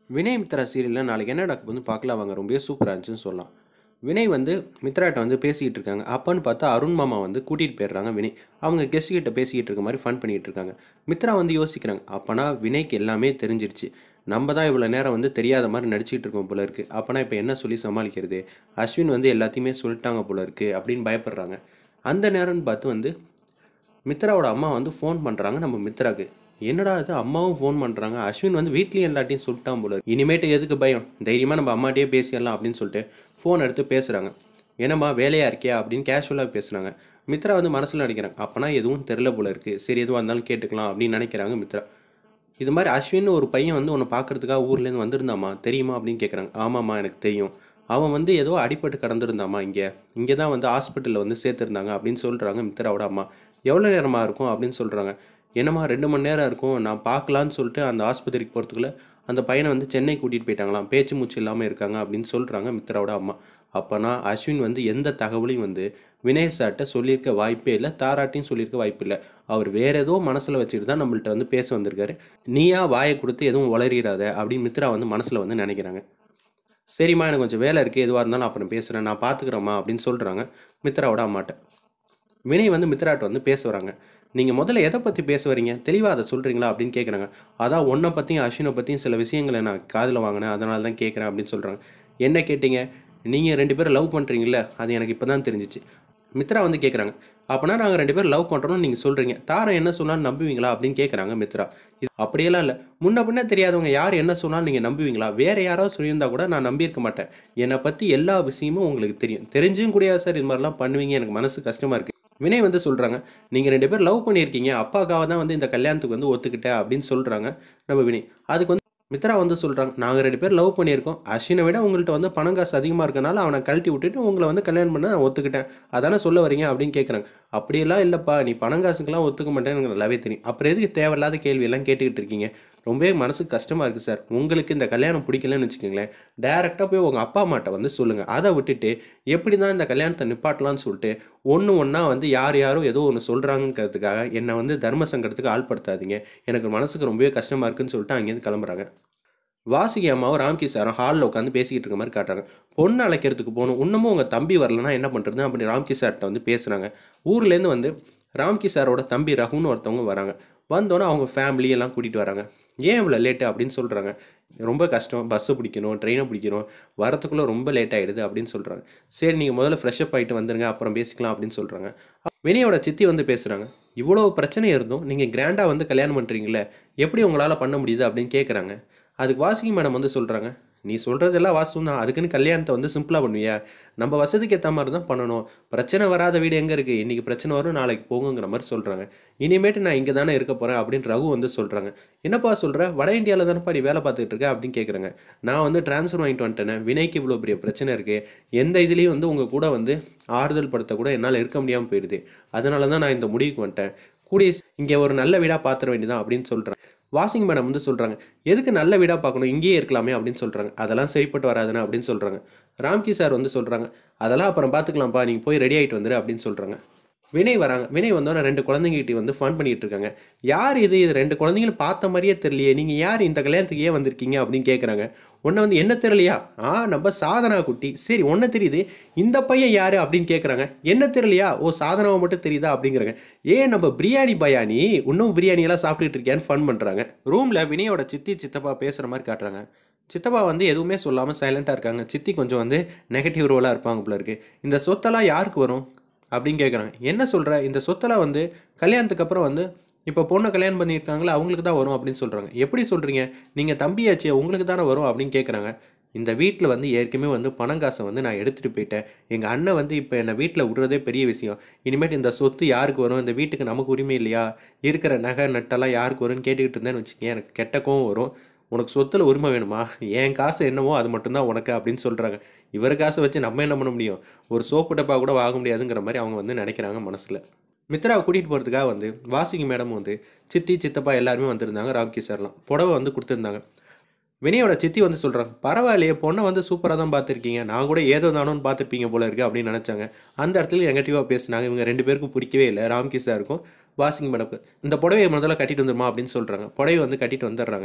வினய் மித்ரா சீரியலில் நாளைக்கு என்ன நடக்க வந்து பார்க்கலாம் வாங்க ரொம்பவே சூப்பராக இருந்துச்சுன்னு சொல்லலாம் வினய் வந்து மித்ராட்ட வந்து பேசிக்கிட்டு இருக்காங்க அப்பன்னு பார்த்தா அருண் மாமா வந்து கூட்டிகிட்டு போயிடுறாங்க வினய் அவங்க கெஸ்ட் கிட்ட பேசிக்கிட்டு இருக்க மாதிரி ஃபன் பண்ணிகிட்டு இருக்காங்க மித்ரா வந்து யோசிக்கிறாங்க அப்போனா வினய்க்கு எல்லாமே தெரிஞ்சிருச்சு நம்ம தான் இவ்வளோ நேரம் வந்து தெரியாத மாதிரி நடிச்சிட்டு இருக்கோம் போல இருக்குது அப்போனா இப்போ என்ன சொல்லி சமாளிக்கிறது அஸ்வின் வந்து எல்லாத்தையுமே சொல்லிட்டாங்க போல இருக்குது அப்படின்னு பயப்படுறாங்க அந்த நேரம்னு பார்த்து வந்து மித்ராவோட அம்மா வந்து ஃபோன் பண்ணுறாங்க நம்ம மித்ராக்கு என்னடா இது அம்மாவும் ஃபோன் பண்ணுறாங்க அஸ்வின் வந்து வீட்லேயும் எல்லாத்தையும் சொல்லிட்டான் போல இருக்கு. இனிமேட்டு எதுக்கு பயம் தைரியமாக நம்ம அம்மாட்டே பேசிடலாம் அப்படின்னு சொல்லிட்டு ஃபோன் எடுத்து பேசுகிறாங்க என்னம்மா வேலையாக இருக்கியா அப்படின்னு கேஷுவலாக பேசுகிறாங்க மித்ரா வந்து மனசில் நினைக்கிறாங்க அப்போனா எதுவும் தெரில போல இருக்குது சரி எதுவாக இருந்தாலும் கேட்டுக்கலாம் அப்படின்னு நினைக்கிறாங்க மித்ரா இது மாதிரி அஸ்வின் ஒரு பையன் வந்து உன்னை பார்க்கறதுக்காக ஊர்லேருந்து வந்திருந்தாமா தெரியுமா அப்படின்னு கேட்குறாங்க ஆமாம்மா எனக்கு தெரியும் அவன் வந்து ஏதோ அடிபட்டு கடந்திருந்தாமா இங்கே இங்கே தான் வந்து ஹாஸ்பிட்டலில் வந்து சேர்த்துருந்தாங்க அப்படின்னு சொல்கிறாங்க மித்ராவோட அம்மா எவ்வளோ நேரமாக இருக்கும் அப்படின்னு சொல்கிறாங்க என்னம்மா ரெண்டு மணி நேரம் இருக்கும் நான் பார்க்கலான்னு சொல்லிட்டு அந்த ஆஸ்பத்திரிக்கு போகிறதுக்குள்ளே அந்த பையனை வந்து சென்னை கூட்டிகிட்டு போயிட்டாங்களாம் பேச்சு மூச்சு இல்லாமல் இருக்காங்க அப்படின்னு சொல்கிறாங்க மித்ராவோட அம்மா அப்போனா அஸ்வின் வந்து எந்த தகவலையும் வந்து வினய் சார்கிட்ட சொல்லியிருக்க வாய்ப்பே இல்லை தாராட்டையும் சொல்லியிருக்க வாய்ப்பு இல்லை அவர் வேற ஏதோ மனசில் வச்சுட்டு தான் நம்மள்ட்ட வந்து பேச வந்திருக்காரு நீயா வாயை கொடுத்து எதுவும் வளரிடாத அப்படின்னு மித்ரா வந்து மனசில் வந்து நினைக்கிறாங்க சரிம்மா எனக்கு கொஞ்சம் வேலை இருக்குது எதுவாக இருந்தாலும் அப்புறம் பேசுகிறேன் நான் பார்த்துக்குறேம்மா அப்படின்னு சொல்கிறாங்க மித்ராவோட அம்மாட்ட வினய் வந்து மித்ராட்ட வந்து பேச வராங்க நீங்கள் முதல்ல எதை பற்றி பேச வரீங்க தெளிவாக அதை சொல்கிறீங்களா அப்படின்னு கேட்குறாங்க அதான் உன்னை பற்றியும் அஸ்வினை பற்றியும் சில விஷயங்களை நான் காதில் வாங்கினேன் அதனால தான் கேட்குறேன் அப்படின்னு சொல்கிறாங்க என்ன கேட்டீங்க நீங்கள் ரெண்டு பேரும் லவ் பண்ணுறீங்களே அது எனக்கு இப்போ தான் தெரிஞ்சிச்சு மித்ரா வந்து கேட்குறாங்க அப்போனா நாங்கள் ரெண்டு பேரும் லவ் பண்ணுறோம்னு நீங்கள் சொல்கிறீங்க தாரா என்ன சொன்னாலும் நம்புவீங்களா அப்படின்னு கேட்குறாங்க மித்ரா இது அப்படியெல்லாம் இல்லை முன்ன பின்ன தெரியாதவங்க யார் என்ன சொன்னாலும் நீங்கள் நம்புவீங்களா வேறு யாராவது சொல்லியிருந்தா கூட நான் நம்பியிருக்க மாட்டேன் என்னை பற்றி எல்லா விஷயமும் உங்களுக்கு தெரியும் தெரிஞ்சும் கூடயா சார் இது மாதிரிலாம் பண்ணுவீங்க எனக்கு மனசு கஷ்டமாக இருக்குது வினய் வந்து சொல்கிறாங்க நீங்கள் ரெண்டு பேர் லவ் பண்ணியிருக்கீங்க அப்பாக்காக தான் வந்து இந்த கல்யாணத்துக்கு வந்து ஒத்துக்கிட்டேன் அப்படின்னு சொல்கிறாங்க நம்ம வினய் அதுக்கு வந்து மித்ரா வந்து சொல்கிறாங்க நாங்கள் ரெண்டு பேர் லவ் பண்ணியிருக்கோம் அஸ்வினை விட உங்கள்கிட்ட வந்து பணம் காசு அதிகமாக இருக்கனால அவனை கழட்டி விட்டுட்டு உங்களை வந்து கல்யாணம் பண்ண நான் ஒத்துக்கிட்டேன் அதானே சொல்ல வரீங்க அப்படின்னு கேட்குறாங்க அப்படியெல்லாம் இல்லைப்பா நீ பணம் காசுக்கெல்லாம் ஒத்துக்க மாட்டேன்னு எனக்கு நல்லாவே தெரியும் அப்புறம் எதுக்கு தேவையில்லாத கேள்வியெல்லாம் கேட்டுக்கிட்டு இருக்கீங்க ரொம்பவே மனசுக்கு கஷ்டமாக இருக்குது சார் உங்களுக்கு இந்த கல்யாணம் பிடிக்கலன்னு வச்சுக்கோங்களேன் டேரெக்டாக போய் உங்கள் அப்பா அம்மாட்ட வந்து சொல்லுங்கள் அதை விட்டுட்டு எப்படி தான் இந்த கல்யாணத்தை நிப்பாட்டலாம்னு சொல்லிட்டு ஒன்று ஒன்றா வந்து யார் யாரோ ஏதோ ஒன்று சொல்கிறாங்கிறதுக்காக என்னை வந்து தர்ம சங்கடத்துக்கு ஆள்படுத்தாதீங்க எனக்கு மனசுக்கு ரொம்பவே கஷ்டமாக இருக்குன்னு சொல்லிட்டு அங்கேருந்து கிளம்புறாங்க வாசிகி அம்மாவும் ராம்கி சாரும் ஹாலில் உட்காந்து பேசிக்கிட்டு இருக்க மாதிரி காட்டுறாங்க பொண்ணு அழைக்கிறதுக்கு போகணும் இன்னமும் உங்கள் தம்பி வரலன்னா என்ன பண்ணுறது அப்படி ராம்கி சார்கிட்ட வந்து பேசுகிறாங்க ஊர்லேருந்து வந்து ராம்கி சாரோட தம்பி ரகுன்னு ஒருத்தவங்க வராங்க வந்தோன்னே அவங்க ஃபேமிலி எல்லாம் கூட்டிகிட்டு வராங்க ஏன் இவ்வளோ லேட்டு அப்படின்னு சொல்கிறாங்க ரொம்ப கஷ்டம் பஸ்ஸை பிடிக்கணும் ட்ரெயினை பிடிக்கணும் வரத்துக்குள்ளே ரொம்ப லேட் ஆகிடுது அப்படின்னு சொல்கிறாங்க சரி நீங்கள் முதல்ல ஃப்ரெஷ்அப் ஆகிட்டு வந்துருங்க அப்புறம் பேசிக்கலாம் அப்படின்னு சொல்கிறாங்க வினியோட சித்தி வந்து பேசுகிறாங்க இவ்வளோ பிரச்சனை இருந்தும் நீங்கள் கிராண்டாக வந்து கல்யாணம் பண்ணுறீங்களே எப்படி உங்களால் பண்ண முடியுது அப்படின்னு கேட்குறாங்க அதுக்கு வாசிகி மேடம் வந்து சொல்கிறாங்க நீ சொல்கிறதெல்லாம் வாஸ்தவம் தான் அதுக்குன்னு கல்யாணத்தை வந்து சிம்பிளாக பண்ணுவியா நம்ம வசதிக்கு ஏற்ற மாதிரி தான் பண்ணணும் பிரச்சனை வராத வீடு எங்கே இருக்குது இன்றைக்கி பிரச்சனை வரும் நாளைக்கு போகுங்கிற மாதிரி சொல்கிறாங்க இனிமேட்டு நான் இங்கே தானே இருக்க போகிறேன் அப்படின்னு ரகு வந்து சொல்கிறாங்க என்னப்பா சொல்கிற வட இந்தியாவில் தானேப்பா நீ வேலை பார்த்துட்டு இருக்க அப்படின்னு கேட்குறாங்க நான் வந்து ட்ரான்ஸ்ஃபர் வாங்கிட்டு வந்துட்டேன் வினைக்கு இவ்வளோ பெரிய பிரச்சனை இருக்குது எந்த இதுலேயும் வந்து உங்கள் கூட வந்து ஆறுதல் படுத்த கூட என்னால் இருக்க முடியாமல் போயிடுது அதனால தான் நான் இந்த முடிவுக்கு வந்துட்டேன் கூடிய இங்கே ஒரு நல்ல வீடாக பார்த்துட வேண்டியதான் அப்படின்னு சொல்கிறேன் வாஷிங் மேடம் வந்து சொல்கிறாங்க எதுக்கு நல்ல வீடாக பார்க்கணும் இங்கேயே இருக்கலாமே அப்படின்னு சொல்கிறாங்க அதெல்லாம் சரிப்பட்டு வராதுன்னு அப்படின்னு சொல்கிறாங்க ராம்கி சார் வந்து சொல்கிறாங்க அதெல்லாம் அப்புறம் பார்த்துக்கலாம்ப்பா நீங்கள் போய் ரெடி ஆகிட்டு வந்துரு அப்படின்னு சொல்கிறாங்க வினய் வராங்க வினய் வந்தோன்னே ரெண்டு குழந்தைங்கிட்ட வந்து ஃபன் பண்ணிட்டு இருக்காங்க யார் இது இது ரெண்டு குழந்தைங்களும் பார்த்த மாதிரியே தெரியலையே நீங்கள் யார் இந்த கல்யாணத்துக்கு ஏன் வந்திருக்கீங்க அப்படின்னு கேட்குறாங்க உன்னை வந்து என்ன தெரியலையா ஆ நம்ம சாதனா குட்டி சரி ஒன்று தெரியுது இந்த பையன் யார் அப்படின்னு கேட்குறாங்க என்ன தெரியலையா ஓ சாதனாவை மட்டும் தெரியுதா அப்படிங்கிறாங்க ஏன் நம்ம பிரியாணி பயானி இன்னும் பிரியாணியெல்லாம் சாப்பிட்டுட்டு இருக்கியான்னு ஃபன் பண்ணுறாங்க ரூமில் வினயோட சித்தி சித்தப்பா பேசுகிற மாதிரி காட்டுறாங்க சித்தப்பா வந்து எதுவுமே சொல்லாமல் சைலண்ட்டாக இருக்காங்க சித்தி கொஞ்சம் வந்து நெகட்டிவ் ரோலாக இருப்பாங்க போல இருக்கு இந்த சொத்தெல்லாம் யாருக்கு வரும் அப்படின்னு கேட்குறாங்க என்ன சொல்கிற இந்த சொத்தெல்லாம் வந்து கல்யாணத்துக்கு அப்புறம் வந்து இப்போ பொண்ணை கல்யாணம் பண்ணியிருக்காங்களா அவங்களுக்கு தான் வரும் அப்படின்னு சொல்கிறாங்க எப்படி சொல்கிறீங்க நீங்கள் தம்பியாச்சே உங்களுக்கு தானே வரும் அப்படின்னு கேட்குறாங்க இந்த வீட்டில் வந்து ஏற்கனவே வந்து பணம் காசை வந்து நான் எடுத்துகிட்டு போயிட்டேன் எங்கள் அண்ணன் வந்து இப்போ என்னை வீட்டில் விடுறதே பெரிய விஷயம் இனிமேட்டு இந்த சொத்து யாருக்கு வரும் இந்த வீட்டுக்கு நமக்கு உரிமை இல்லையா இருக்கிற நகை நட்டெல்லாம் யாருக்கு வரும்னு கேட்டுக்கிட்டு இருந்தேன்னு வச்சுக்கேன் எனக்கு கெட்ட கோவம் வரும் உனக்கு சொத்தில் உரிமை வேணுமா என் காசு என்னவோ அது மட்டும்தான் உனக்கு அப்படின்னு சொல்கிறாங்க இவர் காசை வச்சு நம்ம என்ன பண்ண முடியும் ஒரு சோப்பு டப்பா கூட வாங்க முடியாதுங்கிற மாதிரி அவங்க வந்து நினைக்கிறாங்க மனசில் மித்ராவை கூட்டிகிட்டு போகிறதுக்காக வந்து வாசிகி மேடம் வந்து சித்தி சித்தப்பா எல்லாருமே வந்திருந்தாங்க ராம்கி சார்லாம் புடவை வந்து கொடுத்துருந்தாங்க வினயோட சித்தி வந்து சொல்கிறாங்க பரவாயில்லையே பொண்ணை வந்து சூப்பராக தான் பார்த்துருக்கீங்க நான் கூட ஏதோ தானோன்னு பார்த்துருப்பீங்க போல இருக்கு அப்படின்னு நினச்சாங்க அந்த இடத்துல நெகட்டிவாக பேசினாங்க இவங்க ரெண்டு பேருக்கும் பிடிக்கவே இல்லை ராம்கி சாருக்கும் வாசிங் மேடம்க்கு இந்த புடவையை முதல்ல கட்டிட்டு வந்துருமா அப்படின்னு சொல்கிறாங்க புடவை வந்து கட்டிட்டு வந்துடுறாங்க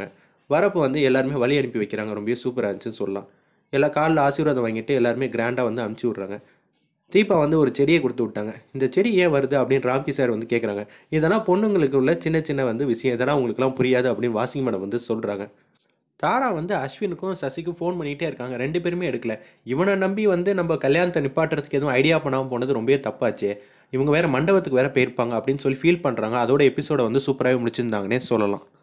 வரப்போ வந்து எல்லாருமே வழி அனுப்பி வைக்கிறாங்க ரொம்பவே சூப்பராக இருந்துச்சுன்னு சொல்லலாம் எல்லா காலில் ஆசீர்வாதம் வாங்கிட்டு எல்லாருமே கிராண்டாக வந்து அமுச்சு விட்றாங்க தீபா வந்து ஒரு செடியை கொடுத்து விட்டாங்க இந்த செடி ஏன் வருது அப்படின்னு ராம்கி சார் வந்து கேட்குறாங்க இதெல்லாம் பொண்ணுங்களுக்கு உள்ள சின்ன சின்ன வந்து விஷயம் இதெல்லாம் உங்களுக்குலாம் புரியாது அப்படின்னு வாசிங் மேடம் வந்து சொல்கிறாங்க தாரா வந்து அஸ்வினுக்கும் சசிக்கும் ஃபோன் பண்ணிகிட்டே இருக்காங்க ரெண்டு பேருமே எடுக்கல இவனை நம்பி வந்து நம்ம கல்யாணத்தை நிப்பாட்டுறதுக்கு எதுவும் ஐடியா பண்ணாமல் போனது ரொம்பவே தப்பாச்சு இவங்க வேறு மண்டபத்துக்கு வேறு போயிருப்பாங்க அப்படின்னு சொல்லி ஃபீல் பண்ணுறாங்க அதோட எபிசோட வந்து சூப்பராகவே முடிச்சிருந்தாங்கன்னே சொல்லலாம்